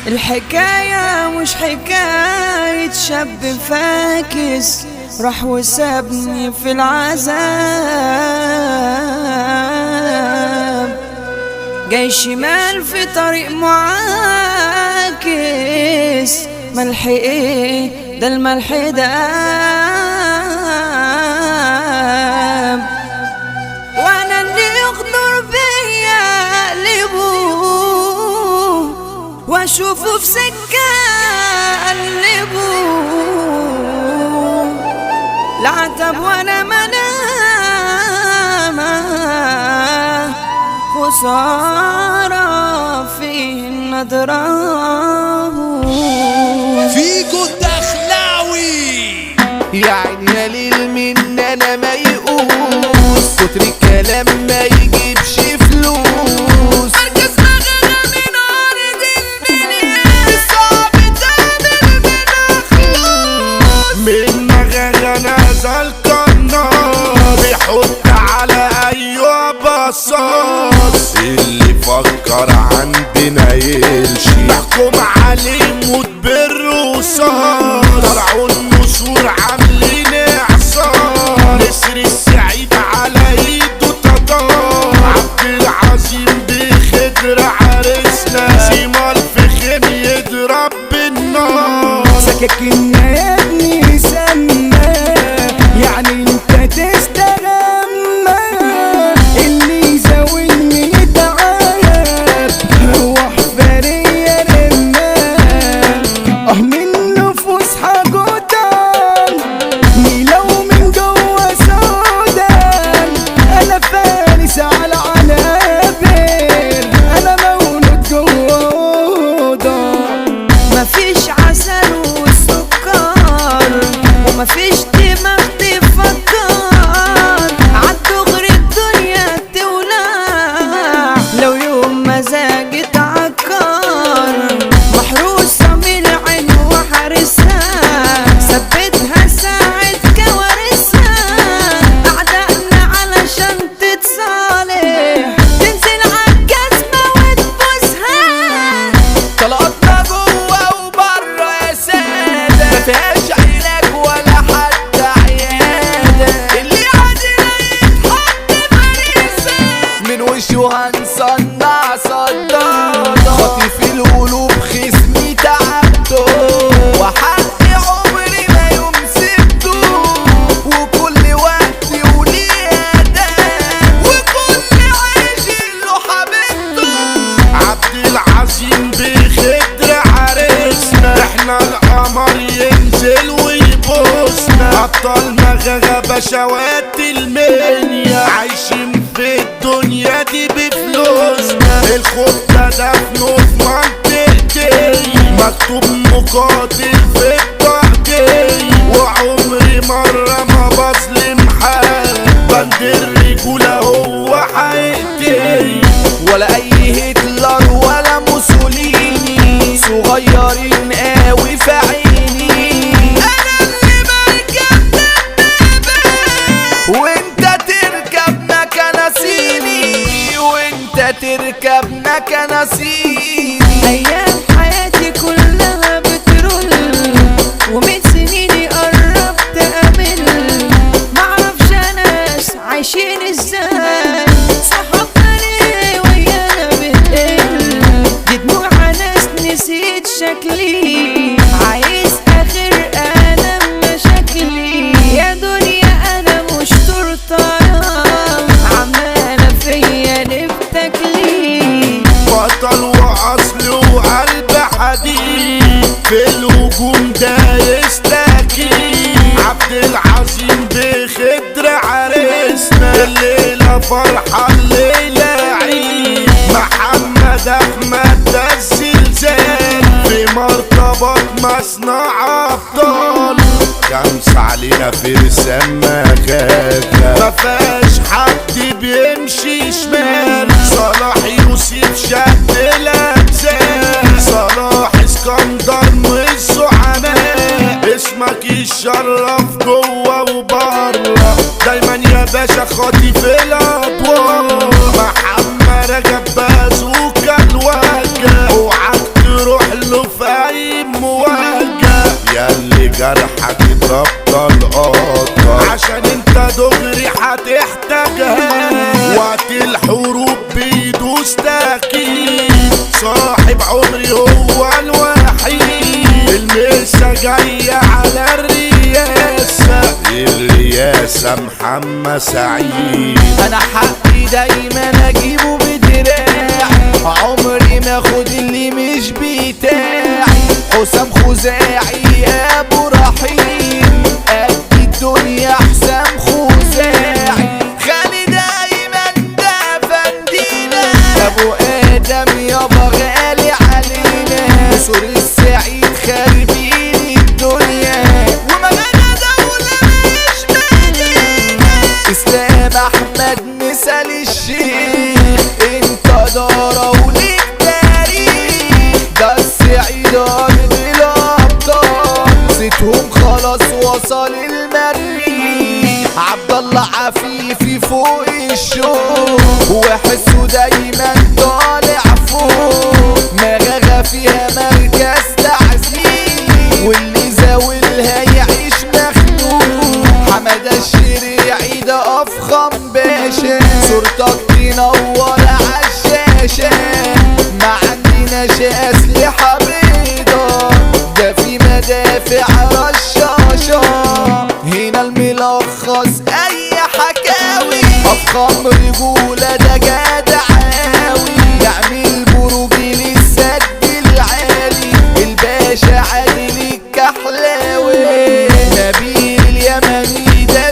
الحكاية مش حكاية شاب فاكس راح وسابني في العذاب جاي شمال في طريق معاكس ملح ايه ده الملح داب وانا اللي يغدر بيا اقلبه واشوفه في سكة اقلبه العتب وانا منامة خسارة فيه نضربه فيكو الدخلاوي يا عيني يا ليل من انا ما يقوس كتر الكلام ما يجيبش فلوس مركز مغنى من أرض المنيا صعب تعمل منها خلاص من مغاغا نزل النار بيحط على ايوه بصاص اللي فكر عندنا يمشي نحكم عليه موت بالرصاص طلعوا النسور عاملين اعصار نسر السعيد على ايده تطار عبد العظيم بخدر عرسنا سيما الفخم يضرب بالنار سكاكيننا يا ابني سما يعني انت تستغمى اللي يزاولني يتعب هو حفارية رمال اه من نفوس حقودان لو من جوا سودان انا فارس على عنابر انا مولود جوا اوضه مفيش عسل وسكر ومفيش دماغ تفكر عالدغري الدنيا تولع لو يوم مزاجي اتعكر محروسة من العين وحارسها ثبتها ساعة كوارثها أعدائنا علشان تتصالح تنزل عالجزمة وتبوسها طلقتنا جوه وبره يا سادة ما فيهاش علاج ولا حتى عيادة اللي عادنا يتحط فريسة من وشه هنصنع صدادة خاطف القلوب خصمي تعبته وحق عمري ما يوم سبته وكل وقت وليه أداة وكل عيش له حبيبته عبد العظيم بخدر عرسنا احنا القمر ينزل ويبوسنا ابطال مغاغا بشوات المنيا عايشين في الدنيا دي بفلوسنا الخوف ده دفنه في منطقتي مكتوب مقاتل في بطاقتي وعمري مرة ما بظلم حد بند الرجولة هو حقيقتي ولا اي هتلر ولا موسوليني صغيرين قوي في عيني انا اللي بركب دبابة وانت تركب مكنسيني وانت تركب مكنسيني أيام حياتي كلها بترول ومن سنيني قربت أمل معرفش ناس عايشين ازاي صحابنا ليه ويانا بتقل دي دموع ناس نسيت شكلي عايز آخر ألم مشاكلي يا دنيا أنا مش تورتايا عمالة فيا نفتكلي بطل واصل وقلب حديد في الهجوم ده يستكي عبد العظيم بخدر عرسنا الليلة فرحة الليلة عيد محمد احمد ده الزلزال في مرتبط مصنع ابطال خمس علينا فرسان مغاغا ما فيهاش حد بيمشي شمال صلاح يوسف شد الامثال صلاح اسكندر والزعماء اسمك يشرف جوه وبره دايما يا باشا خاطف الاضواء محمد رجب بازوكا الوجه اوعك تروح له جرحك تبطل قطة عشان انت دغري هتحتاجها وقت الحروب بيدوس تأكيد صاحب عمري هو الوحيد المسا جاية على الرياسة الرياسة محمد سعيد انا حقي دايما اجيبه بدراعي عمري ما اخد اللي مش بتاعي حسام خزاعي ابو رحيم قد الدنيا حسام خزاعي خالي دايما ده فندينا ابو ادم يابا غالي علينا سور السعيد خاربين الدنيا ومجانا دولة مش مدينة اسلام احمد مثال الشيخ انت دارة وليك تاريخ ده السعيد ارض الابطال صيتهم خلاص وصل المريخ عبد الله عفيفي فوق الشوق وحسه دايما طالع فوق مغاغة فيها مركز تعزيز واللي زاولها يعيش مخلوق حمادة الشريعي ده افخم باشا صورتك تنور عالشاشة ما عندناش اسلحة بيضة ده في مدافع رشاشة هنا الملخص اي حكاوي افخم رجولة ده جدع عاوي يعمل بروج للسد العالي الباشا عادل الكحلاوي نبيل اليمني ده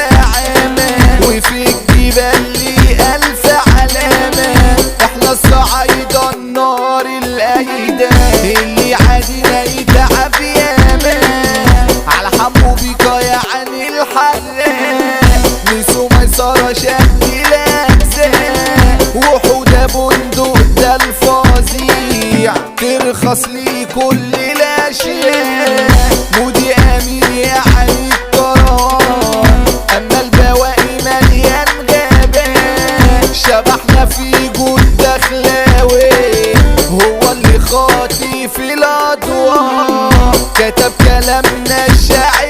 الزعامة وفي الجبال لي ألف علامة احنا الصعايدة النار الأيدة اللي عادينا يتعب ياما على حمو بيكا يعني الحراق نسو ميسرة شكل أجزاء وحودة بندق ده الفظيع ترخص لي كل الأشياء مودي أمين يعني القرار أما البواقي مليان غابات شبحنا في جود دخلاوي هو اللي خاطي في الأضواء كتب كلامنا الشاعر